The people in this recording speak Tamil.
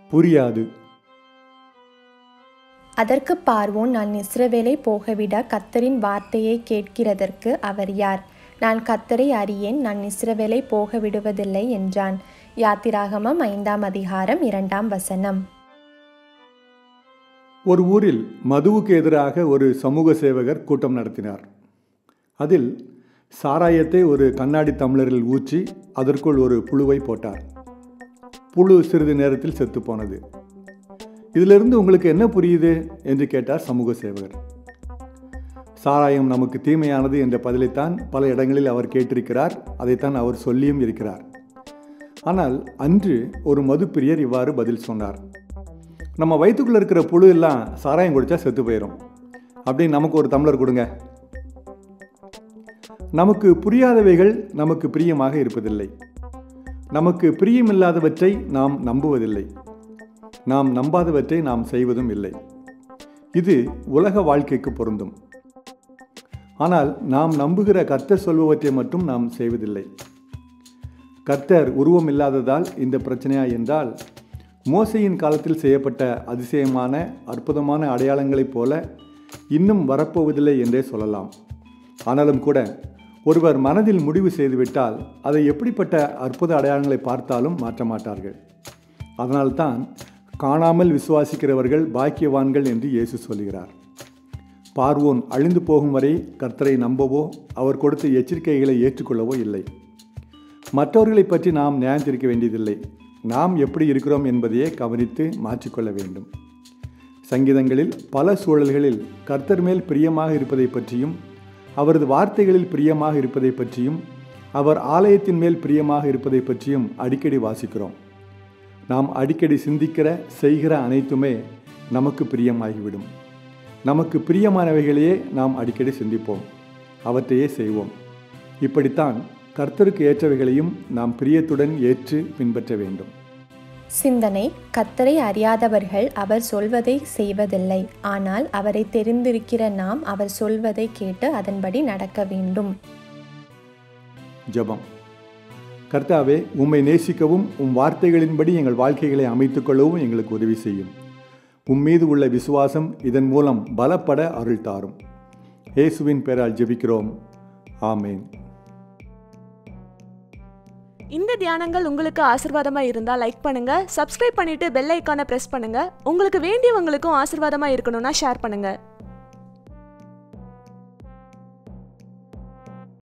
புரியாது அதற்கு பார்வோன் நான் இஸ்ரவேலை போகவிட கத்தரின் வார்த்தையை கேட்கிறதற்கு அவர் யார் நான் கத்தரை அறியேன் நான் இஸ்ரவேலை போக விடுவதில்லை என்றான் யாத்திராகமம் ஐந்தாம் அதிகாரம் இரண்டாம் வசனம் ஒரு ஊரில் மதுவுக்கு எதிராக ஒரு சமூக சேவகர் கூட்டம் நடத்தினார் அதில் சாராயத்தை ஒரு கண்ணாடி டம்ளரில் ஊற்றி அதற்குள் ஒரு புழுவை போட்டார் புழு சிறிது நேரத்தில் செத்துப்போனது இதிலிருந்து உங்களுக்கு என்ன புரியுது என்று கேட்டார் சமூக சேவகர் சாராயம் நமக்கு தீமையானது என்ற பதிலைத்தான் பல இடங்களில் அவர் கேட்டிருக்கிறார் அதைத்தான் அவர் சொல்லியும் இருக்கிறார் ஆனால் அன்று ஒரு மதுப்பிரியர் இவ்வாறு பதில் சொன்னார் நம்ம வயிற்றுக்குள்ளே இருக்கிற புழு எல்லாம் சாராயம் குடித்தா செத்து போயிடும் அப்படின்னு நமக்கு ஒரு டம்ளர் கொடுங்க நமக்கு புரியாதவைகள் நமக்கு பிரியமாக இருப்பதில்லை நமக்கு பிரியமில்லாதவற்றை நாம் நம்புவதில்லை நாம் நம்பாதவற்றை நாம் செய்வதும் இல்லை இது உலக வாழ்க்கைக்கு பொருந்தும் ஆனால் நாம் நம்புகிற கர்த்தர் சொல்பவற்றை மட்டும் நாம் செய்வதில்லை கர்த்தர் உருவம் இல்லாததால் இந்த பிரச்சனையா என்றால் மோசையின் காலத்தில் செய்யப்பட்ட அதிசயமான அற்புதமான அடையாளங்களைப் போல இன்னும் வரப்போவதில்லை என்றே சொல்லலாம் ஆனாலும் கூட ஒருவர் மனதில் முடிவு செய்துவிட்டால் அதை எப்படிப்பட்ட அற்புத அடையாளங்களை பார்த்தாலும் மாற்ற மாட்டார்கள் அதனால்தான் காணாமல் விசுவாசிக்கிறவர்கள் பாக்கியவான்கள் என்று இயேசு சொல்கிறார் பார்வோன் அழிந்து போகும் வரை கர்த்தரை நம்பவோ அவர் கொடுத்த எச்சரிக்கைகளை ஏற்றுக்கொள்ளவோ இல்லை மற்றவர்களை பற்றி நாம் நியாயம் தீர்க்க வேண்டியதில்லை நாம் எப்படி இருக்கிறோம் என்பதையே கவனித்து மாற்றிக்கொள்ள வேண்டும் சங்கீதங்களில் பல சூழல்களில் கர்த்தர் மேல் பிரியமாக இருப்பதை பற்றியும் அவரது வார்த்தைகளில் பிரியமாக இருப்பதை பற்றியும் அவர் ஆலயத்தின் மேல் பிரியமாக இருப்பதை பற்றியும் அடிக்கடி வாசிக்கிறோம் நாம் அடிக்கடி சிந்திக்கிற செய்கிற அனைத்துமே நமக்கு பிரியமாகிவிடும் நமக்கு பிரியமானவைகளையே நாம் அடிக்கடி சிந்திப்போம் அவற்றையே செய்வோம் இப்படித்தான் கர்த்தருக்கு ஏற்றவைகளையும் நாம் பிரியத்துடன் ஏற்று பின்பற்ற வேண்டும் சிந்தனை கத்தரை அறியாதவர்கள் அவர் சொல்வதை செய்வதில்லை ஆனால் அவரை தெரிந்திருக்கிற நாம் அவர் சொல்வதை கேட்டு அதன்படி நடக்க வேண்டும் ஜெபம் கர்த்தாவே உம்மை நேசிக்கவும் உம் வார்த்தைகளின்படி எங்கள் வாழ்க்கைகளை அமைத்துக்கொள்ளவும் எங்களுக்கு உதவி செய்யும் உம் மீது உள்ள விசுவாசம் இதன் மூலம் பலப்பட அருள் தாரும் இயேசுவின் பெயரால் ஜெபிக்கிறோம் ஆமேன் இந்த தியானங்கள் உங்களுக்கு ஆசிர்வாதமா இருந்தா லைக் பண்ணுங்க சப்ஸ்கிரைப் பண்ணிட்டு பெல் ஐக்கானை பிரஸ் பண்ணுங்க உங்களுக்கு வேண்டியவங்களுக்கும் ஆசிர்வாதமா இருக்கணும்னா ஷேர் பண்ணுங்க